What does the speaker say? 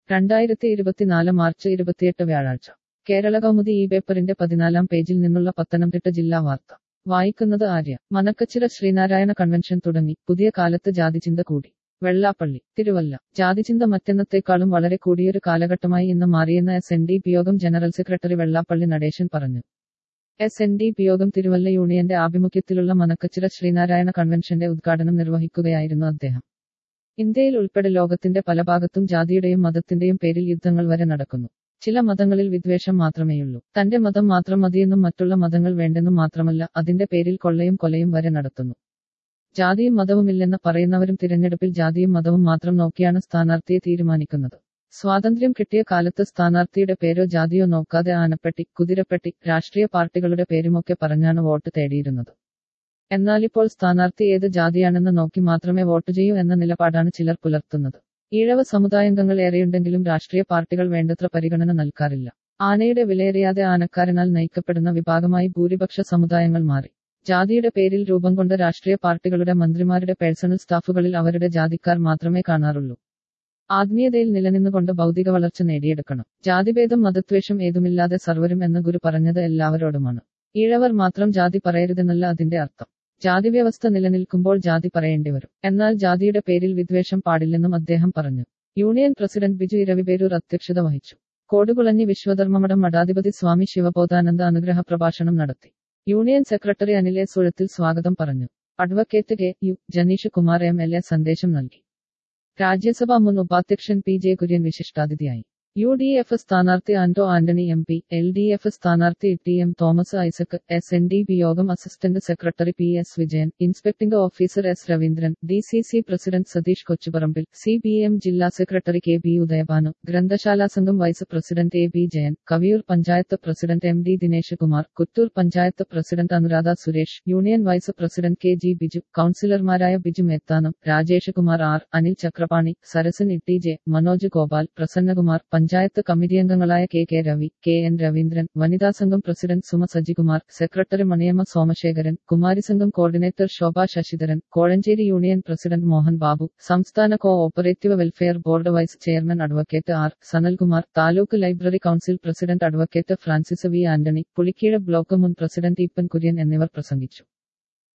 രണ്ടായിരത്തി ഇരുപത്തിനാല് മാർച്ച് ഇരുപത്തിയെട്ട് വ്യാഴാഴ്ച കേരള കൗമുദി ഈ പേപ്പറിന്റെ പതിനാലാം പേജിൽ നിന്നുള്ള പത്തനംതിട്ട ജില്ലാ വാർത്ത വായിക്കുന്നത് ആര്യ മനക്കച്ചിറ ശ്രീനാരായണ കൺവെൻഷൻ തുടങ്ങി പുതിയ കാലത്ത് ജാതിചിന്ത കൂടി വെള്ളാപ്പള്ളി തിരുവല്ല ജാതിചിന്ത മറ്റെന്നത്തേക്കാളും വളരെ കൂടിയൊരു കാലഘട്ടമായി ഇന്ന് മാറിയെന്ന് S N D P Yogam general secretary Vellappally Natesan പറഞ്ഞു എസ് എൻ ഡി പി യോഗം തിരുവല്ല യൂണിയന്റെ ആഭിമുഖ്യത്തിലുള്ള മനക്കച്ചിറ ശ്രീനാരായണ കൺവെൻഷന്റെ ഉദ്ഘാടനം നിർവഹിക്കുകയായിരുന്നു അദ്ദേഹം ഇന്ത്യയിൽ ഉൾപ്പെടെ ലോകത്തിന്റെ പല ഭാഗത്തും ജാതിയുടെയും മതത്തിന്റെയും പേരിൽ യുദ്ധങ്ങൾ വരെ നടക്കുന്നു ചില മതങ്ങളിൽ വിദ്വേഷം മാത്രമേയുള്ളൂ തന്റെ മതം മാത്രം മതിയെന്നും മറ്റുള്ള മതങ്ങൾ വേണ്ടെന്നും മാത്രമല്ല അതിന്റെ പേരിൽ കൊള്ളയും കൊലയും വരെ നടത്തുന്നു ജാതിയും മതവുമില്ലെന്ന് പറയുന്നവരും തിരഞ്ഞെടുപ്പിൽ ജാതിയും മതവും മാത്രം നോക്കിയാണ് സ്ഥാനാർത്ഥിയെ തീരുമാനിക്കുന്നത് സ്വാതന്ത്ര്യം കിട്ടിയ കാലത്ത് സ്ഥാനാർത്ഥിയുടെ പേരോ ജാതിയോ നോക്കാതെ ആനപ്പെട്ടി കുതിരപ്പെട്ടി രാഷ്ട്രീയ പാർട്ടികളുടെ പേരുമൊക്കെ പറഞ്ഞാണ് വോട്ട് തേടിയിരുന്നത് എന്നാലിപ്പോൾ സ്ഥാനാർത്ഥി ഏത് ജാതിയാണെന്ന് നോക്കി മാത്രമേ വോട്ട് ചെയ്യൂ എന്ന നിലപാടാണ് ചിലർ പുലർത്തുന്നത് ഈഴവ സമുദായാംഗങ്ങൾ ഏറെയുണ്ടെങ്കിലും രാഷ്ട്രീയ പാർട്ടികൾ വേണ്ടത്ര പരിഗണന നൽകാറില്ല ആനയുടെ വിലയേറിയാതെ ആനക്കാരനാൽ നയിക്കപ്പെടുന്ന വിഭാഗമായി ഭൂരിപക്ഷ സമുദായങ്ങൾ മാറി ജാതിയുടെ പേരിൽ രൂപം കൊണ്ട രാഷ്ട്രീയ പാർട്ടികളുടെ മന്ത്രിമാരുടെ പേഴ്സണൽ സ്റ്റാഫുകളിൽ അവരുടെ ജാതിക്കാർ മാത്രമേ കാണാറുള്ളൂ ആത്മീയതയിൽ നിലനിന്നുകൊണ്ട് ഭൗതിക വളർച്ച നേടിയെടുക്കണം ജാതിഭേദം മതദ്വേഷം ഏതുമില്ലാതെ സർവരും എന്ന് ഗുരു പറഞ്ഞത് എല്ലാവരോടുമാണ് ഈഴവർ മാത്രം ജാതി പറയരുതെന്നല്ല അതിന്റെ അർത്ഥം ജാതി വ്യവസ്ഥ നിലനിൽക്കുമ്പോൾ ജാതി പറയേണ്ടി വരും എന്നാൽ ജാതിയുടെ പേരിൽ വിദ്വേഷം പാടില്ലെന്നും അദ്ദേഹം പറഞ്ഞു യൂണിയൻ പ്രസിഡന്റ് ബിജു ഇരവിപേരൂർ അധ്യക്ഷത വഹിച്ചു കോടുകുളഞ്ഞി വിശ്വധർമ്മമഠം മഠാധിപതി സ്വാമി ശിവബോധാനന്ദ അനുഗ്രഹ പ്രഭാഷണം നടത്തി യൂണിയൻ സെക്രട്ടറി അനിലെ സുഴത്തിൽ സ്വാഗതം പറഞ്ഞു advocate K U Jenish Kumar M L A സന്ദേശം നൽകി രാജ്യസഭാ മുൻ ഉപാധ്യക്ഷൻ പി ജെ കുര്യൻ വിശിഷ്ടാതിഥിയായി യു ഡി എഫ് സ്ഥാനാർത്ഥി Anto Antony M P L D F സ്ഥാനാർത്ഥി T M Thomas Isaac S N D B Yogam assistant secretary P S Vijayan inspecting officer S Raveendran D C C president Satheesh Kochuparambil C P M ജില്ലാ secretary K B Udayabhanu ഗ്രന്ഥശാലാ സംഘം vice president A B Jayan Kaviyoor panchayat president M D Dinesh Kumar Kuttoor panchayat president Anuradha Suresh union vice president K G Biju കൌൺസിലർമാരായ Biju Methanam Rajesh Kumar R Anil Chakrapani Sarasan Itty J Manoj Gopal Prasannakumar panchayat committee അംഗങ്ങളായ K K Ravi K N Raveendran വനിതാ സംഘം president Suma Sajikumar secretary Maniyamma Somasekharan കുമാരി സംഘം coordinator Shobha Sasidharan Kozhencherry union president Mohan Babu സംസ്ഥാന cooperative welfare board vice chairman advocate R Sanalkumar taluk library council president advocate Francis V Antony Pulikeezh block മുൻ president Eapen Kurian എന്നിവർ പ്രസംഗിച്ചു